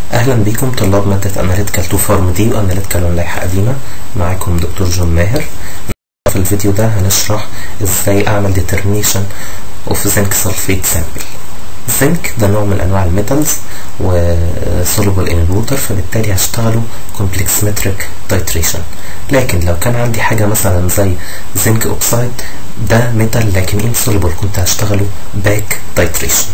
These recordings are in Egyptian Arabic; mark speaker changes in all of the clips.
Speaker 1: اهلا بيكم طلاب مادة اناليتيكال 2 فورم دي واناليتيكال من لائحة قديمة معاكم دكتور جون ماهر في الفيديو ده هنشرح ازاي اعمل determination of zinc sulfate sample الزنك ده نوع من انواع الميتالز و soluble in water فبالتالي هشتغله complex metric titration لكن لو كان عندي حاجة مثلا زي زنك اوكسايد ده ميتال لكن insoluble كنت هشتغله باك titration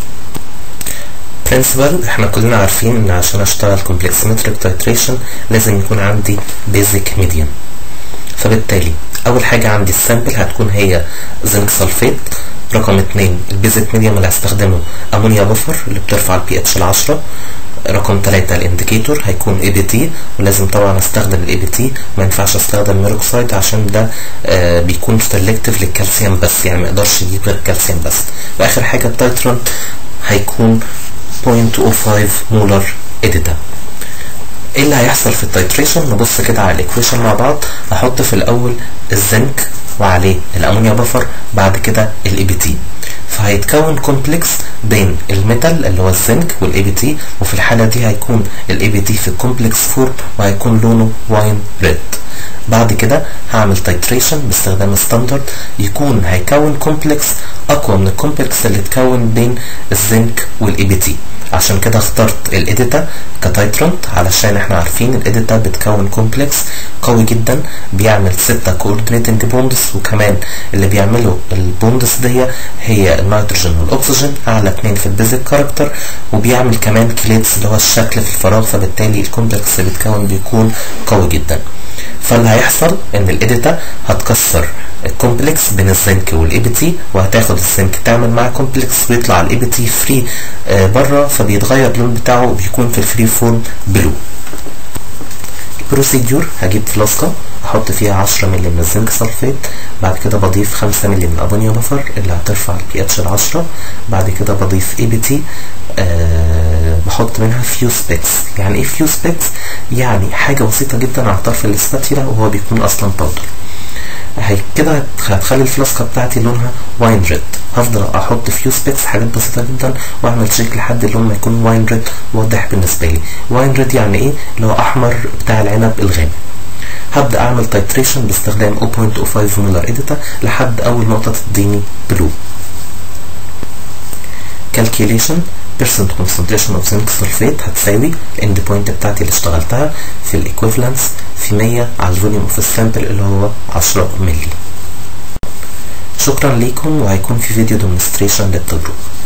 Speaker 1: principle احنا كلنا عارفين ان عشان اشتغل complex metric titration لازم يكون عندي basic medium فبالتالي اول حاجة عندي السامبل هتكون هي زنك سلفيت رقم اتنين البيزك ميديوم اللي هستخدمه امونيا بفر اللي بترفع البي اتش العشرة رقم تلاتة الانديكيتور هيكون اي بي تي ولازم طبعا استخدم الاي بي تي ما ينفعش استخدم ميروكسايد عشان ده آه بيكون سيلكتيف للكالسيوم بس يعني ما يقدرش يجيب غير الكالسيوم بس واخر حاجة التايترون هيكون 0.05 مولر اديتا ايه اللي هيحصل في التايتريشن نبص كده على الايكويشن مع بعض هحط في الاول الزنك وعليه الامونيا بفر بعد كده الاي بي تي فهيتكون كومبلكس بين الميتال اللي هو الزنك والاي بي تي وفي الحاله دي هيكون الاي بي تي في الكومبلكس فورم وهيكون لونه واين ريد بعد كده هعمل تايتريشن باستخدام ستاندرد يكون هيكون كومبلكس اقوى من الكومبلكس اللي اتكون بين الزنك والاي بي تي عشان كده اخترت الاديتا كتايترنت علشان احنا عارفين الاديتا بتكون كومبلكس قوي جدا بيعمل ستة كوردينيتنج بوندس وكمان اللي بيعملوا البوندس دي هي النيتروجين والاكسجين اعلى اتنين في البيزك كاركتر وبيعمل كمان كليتس اللي هو الشكل في الفراغ فبالتالي الكومبلكس اللي بيتكون بيكون قوي جدا فاللي هيحصل ان الاديتا هتكسر الكومبلكس بين الزنك والاي بي تي وهتاخد الزنك تعمل معاه كومبلكس ويطلع الاي بي تي فري آه بره فبيتغير اللون بتاعه وبيكون في الفري فورم بلو البروسيدور هجيب فلاسكه احط فيها 10 مللي من الزنك سلفيت بعد كده بضيف 5 مللي من امونيا بفر اللي هترفع البي اتش ل 10 بعد كده بضيف اي بي تي أه بحط منها فيو سبيكس يعني ايه فيو سبيكس يعني حاجه بسيطه جدا على طرف الاسباتيلا وهو بيكون اصلا باودر هي كده هتخلي الفلاسكه بتاعتي لونها واين ريد هفضل احط فيو سبيكس حاجات بسيطه جدا واعمل تشيك لحد اللون ما يكون واين ريد واضح بالنسبه لي واين ريد يعني ايه اللي هو احمر بتاع العنب الغامق هبدا اعمل تايتريشن باستخدام 0.05 مولر اديتا لحد اول نقطه تديني بلو calculation percent concentration of zinc sulfate هتساوي الاند بوينت بتاعتي اللي اشتغلتها في الايكويفالنس في 100 على الفوليوم اوف السامبل اللي هو 10 مللي شكرا ليكم وهيكون في فيديو ديمونستريشن للتجربه